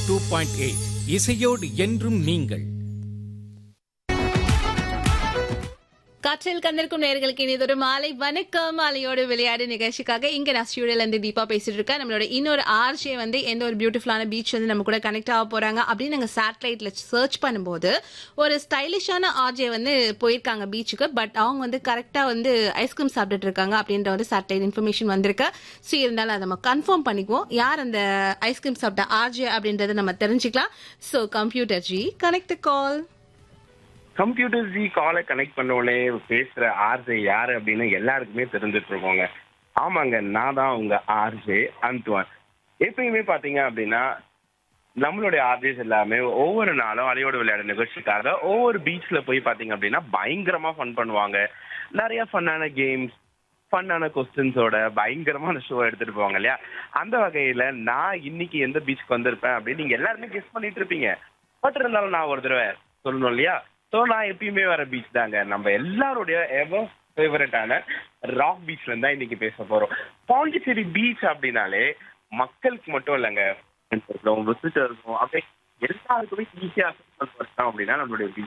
two point eight இசையோடு என்றும் நீங்கள் காற்றில் கந்திருக்கும் நேர்களுக்கு இனிதொரு மாலை வணக்கம் மாலையோடு விளையாடு நிகழ்ச்சிக்காக இங்க நான் ஸ்டூடியோல இருந்து தீபா பேசிட்டு இருக்கேன் நம்மளோட இன்னொரு ஆர்ஜே வந்து எந்த ஒரு பியூட்டிஃபுல்லான பீச் வந்து நம்ம கூட கனெக்ட் ஆக போறாங்க அப்படின்னு நாங்க சேட்டலைட்ல சர்ச் பண்ணும்போது ஒரு ஸ்டைலிஷான ஆர்ஜே வந்து போயிருக்காங்க பீச்சுக்கு பட் அவங்க வந்து கரெக்டா வந்து ஐஸ்கிரீம் சாப்பிட்டுட்டு இருக்காங்க அப்படின்ற வந்து சேட்டலைட் இன்ஃபர்மேஷன் வந்திருக்கு ஸோ இருந்தாலும் அதை நம்ம கன்ஃபார்ம் பண்ணிக்குவோம் யார் அந்த ஐஸ்கிரீம் சாப்பிட்ட ஆர்ஜே அப்படின்றத நம்ம தெரிஞ்சுக்கலாம் so computer ji connect call computer ji காலை கனெக்ட் பண்ண உடனே பேசுற ஆர்ஜே யாரு அப்படின்னு எல்லாருக்குமே தெரிஞ்சிட்டு இருக்கோங்க ஆமாங்க நான் தான் உங்க ஆர்ஜே அந்துவான் எப்பயுமே பாத்தீங்க அப்படின்னா நம்மளுடைய ஆர்ஜேஸ் எல்லாமே ஒவ்வொரு நாளும் அலையோட விளையாட நிகழ்ச்சிக்காக ஒவ்வொரு பீச்ல போய் பாத்தீங்க அப்படின்னா பயங்கரமா ஃபன் பண்ணுவாங்க நிறைய ஃபன்னான கேம்ஸ் ஃபன்னான கொஸ்டின்ஸோட பயங்கரமான ஷோ எடுத்துட்டு போவாங்க இல்லையா அந்த வகையில நான் இன்னைக்கு எந்த பீச்சுக்கு வந்திருப்பேன் அப்படின்னு நீங்க எல்லாருமே கெஸ் பண்ணிட்டு இருப்பீங்க பட் இருந்தாலும் நான் ஒரு தடவை சொல்லணும் இல்லையா ஸோ நான் எப்பயுமே வர பீச் தாங்க நம்ம எல்லாருடைய எவர் ஃபேவரட்டான ராக் பீச்ல இருந்தா இன்னைக்கு பேச போறோம் பாண்டிச்சேரி பீச் அப்படின்னாலே மக்களுக்கு மட்டும் இல்லைங்க விசிட்டர்ஸும் அப்படியே எல்லாருக்குமே ஈஸியா அப்படின்னா நம்மளுடைய பீச்